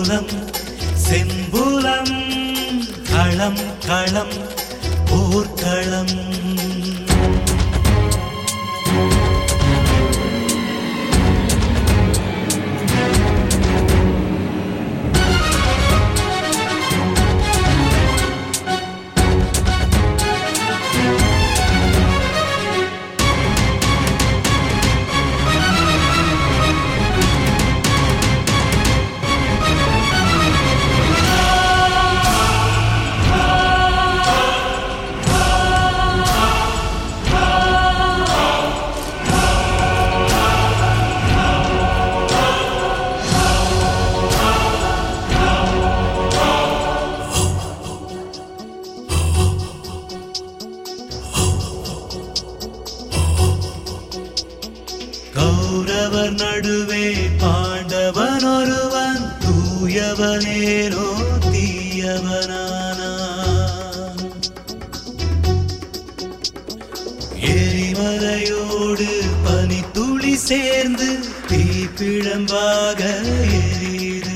புலம் செம்புலம் களம் களம் போர்க்களம் கௌரவர் நடுவே பாண்டவன் ஒருவன் தூயவனேனோ தீயவனானான் எரிமலையோடு பனித்துளி சேர்ந்து தீப்பிழம்பாக எரியுது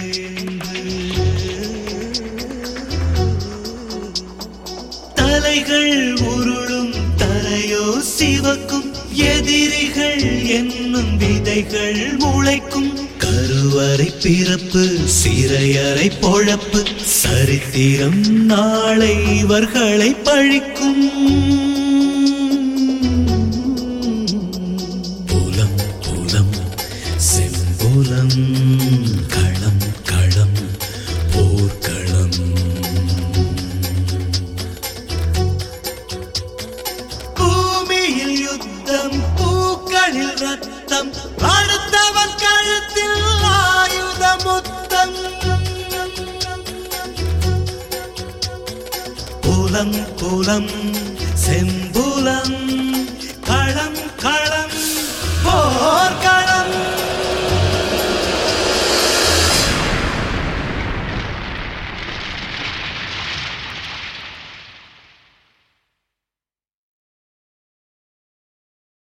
தலைகள் உருளும் தரையோ சிவக்கும் எதிரிகள் என்னும் விதைகள் முளைக்கும் கருவறை பிறப்பு சிறையறை பொழப்பு சரித்திரம் நாளை இவர்களை பழிக்கும் புலம் புலம் செம்புலம் களம் களம் போர்க்களம் பூமியில் யுத்தம் பூக்களில் ரத்தம் அடுத்தவன் கழுத்தில் ஆயுத முத்தம் புலம் புலம் செம்புலம்